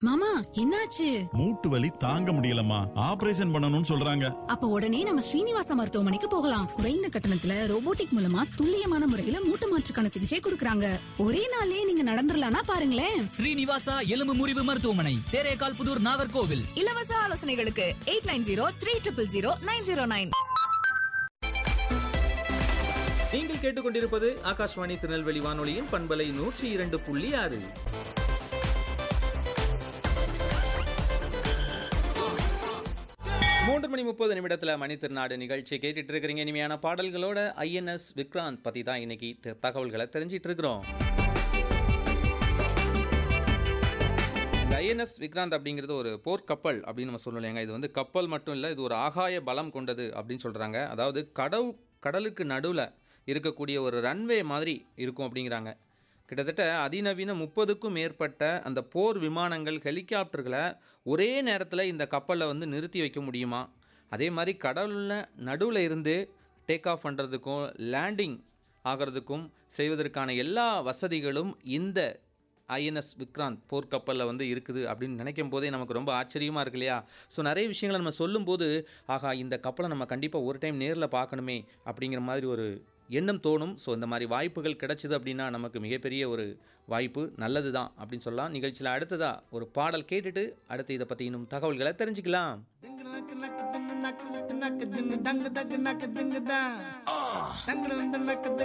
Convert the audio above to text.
மாமா என்னாச்சு மூட்டு வலி தாங்க முடியலம்மா ஆபரேஷன் பண்ணணும்னு சொல்றாங்க அப்ப உடனே நம்ம ஸ்ரீனிவாச மருத்துவமனைக்கு போகலாம் குறைந்த கட்டணத்துல ரோபோட்டிக் மூலமா துல்லியமான முறையில மூட்டு மாற்றுக்கான சிகிச்சை கொடுக்கறாங்க ஒரே நாளே நீங்க நடந்துடலாம்னா பாருங்களேன் ஸ்ரீனிவாசா எலும்பு முறிவு மருத்துவமனை தேரேகால் புதூர் நாகர்கோவில் இலவச ஆலோசனைகளுக்கு eight nine zero three triple zero nine zero nine நீங்கள் கேட்டுக்கொண்டிருப்பது ஆகாஷ்வாணி திருநெல்வேலி வானொலியின் பண்பலை நூற்றி இரண்டு புள்ளி ஆறு மூன்று மணி முப்பது நிமிடத்துல மணி திருநாடு நிகழ்ச்சி கேட்டுட்டு இருக்கிறீங்க இனிமையான பாடல்களோட ஐஎன்எஸ் விக்ராந்த் பத்தி தான் இன்னைக்கு த- தகவல்களை தெரிஞ்சிட்டு இருக்கிறோம் இந்த ஐஎன்எஸ் விக்ராந்த் அப்படிங்கிறது ஒரு போர்க்கப்பல் அப்படின்னு நம்ம சொல்லலைங்க இது வந்து கப்பல் மட்டும் இல்லை இது ஒரு ஆகாய பலம் கொண்டது அப்படின்னு சொல்கிறாங்க அதாவது கடவு கடலுக்கு நடுவில் இருக்கக்கூடிய ஒரு ரன்வே மாதிரி இருக்கும் அப்படிங்கிறாங்க கிட்டத்தட்ட அதிநவீன முப்பதுக்கும் மேற்பட்ட அந்த போர் விமானங்கள் ஹெலிகாப்டர்களை ஒரே நேரத்தில் இந்த கப்பலில் வந்து நிறுத்தி வைக்க முடியுமா அதே மாதிரி கடலில் நடுவில் இருந்து டேக் ஆஃப் பண்ணுறதுக்கும் லேண்டிங் ஆகிறதுக்கும் செய்வதற்கான எல்லா வசதிகளும் இந்த ஐஎன்எஸ் விக்ராந்த் போர்க்கப்பலில் வந்து இருக்குது அப்படின்னு நினைக்கும் போதே நமக்கு ரொம்ப ஆச்சரியமாக இருக்கு இல்லையா ஸோ நிறைய விஷயங்களை நம்ம சொல்லும்போது ஆகா இந்த கப்பலை நம்ம கண்டிப்பாக ஒரு டைம் நேரில் பார்க்கணுமே அப்படிங்கிற மாதிரி ஒரு எண்ணம் தோணும் ஸோ இந்த மாதிரி வாய்ப்புகள் கிடைச்சிது அப்படின்னா நமக்கு மிகப்பெரிய ஒரு வாய்ப்பு நல்லது தான் அப்படின்னு சொல்லலாம் நிகழ்ச்சியில் அடுத்ததாக ஒரு பாடல் கேட்டுட்டு அடுத்து இதை பற்றி இன்னும் தகவல்களை தெரிஞ்சுக்கலாம் நக்கு நக்கு தின்னு நக்கு நக்கு தின்னு டங்கு டக்கு நக்கு திங்கு தான் டங்கு வந்து நக்கு